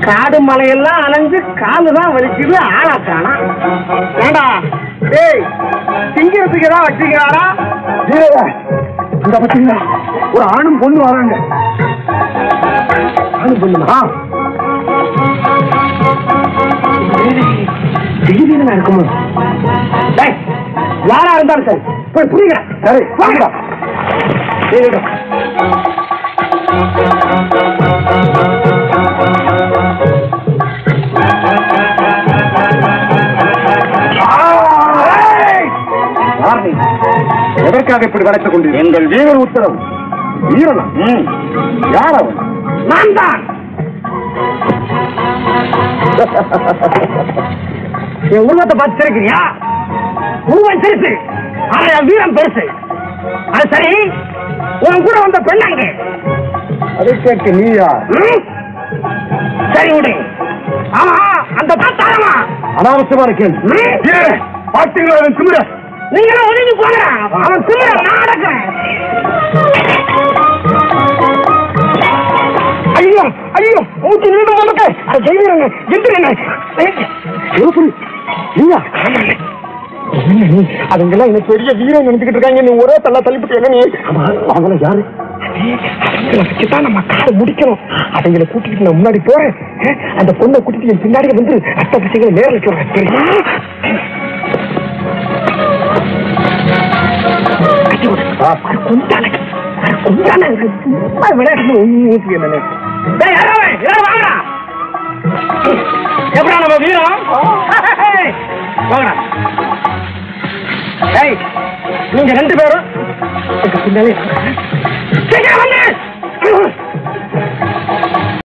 காடு மலையெல்லாம் அலைஞ்சு காலு தான் வலிக்குது ஆளா காணா ஏண்டா டேய் திங்கிறதுக்கு ஏதாவது வச்சுக்கிறாரா அந்த பத்தீங்களா ஒரு ஆணும் பொண்ணு வராங்க ஆணும் பொண்ணுமா திடீர்னு இருக்குமோ டேய் யாரா இருந்தாலும் சரி போய் புரியுங்க சரி வாங்கடா யார் நீ? எதற்காக இப்படி வளைத்துக் கொண்டு எங்கள் வீரர் உத்தரவு வீரனா யார் அவன் நான் தான் என் உருவத்தை பார்த்து சிரிக்கிறியா உருவம் சிரிச்சு ஆனா என் வீரம் பெருசு அது சரி உன் கூட வந்த பெண்ணாங்க அதை கேட்க நீ யார் ம்? சரி விடு ஆமா அந்த பார்த்தாரமா அனாவசியமான கேள்வி பாத்தீங்களா அவன் திமிர நீங்களும் ஒதுங்கி போங்க அவன் திமிர நான் அடக்குறேன் ஐயோ ஐயோ மூச்சு நீண்டு நமக்கு அது செய்வீங்க எந்திரங்க நீயா அதுங்கெல்லாம் என்ன பெரிய வீரம் நினைச்சுக்கிட்டு இருக்காங்க நீ ஒரே தள்ள தள்ளிவிட்டு என்ன நீ அவங்கள யாரு அவங்கள வச்சுதான் நம்ம காலை முடிக்கணும் அவங்கள கூட்டிட்டு நான் முன்னாடி போறேன் அஹ், அந்த பொண்ணை கூட்டிட்டு என் பின்னாடி வந்து அத்த பசங்களை நேரில் சொல்றேன் தெரியுமா ஐயோ, அது கொண்டான அது கொண்டான சும்மா விளையாட்டு ஊத்தி என்ன டேய், யாரவன்? யாரோ வாங்கடா. எப்படா நம்ம வீரம் ஹேய், வாங்கடா டேய், நீங்க ரெண்டு பேரும் எங்க பின்னாலே வாங்க.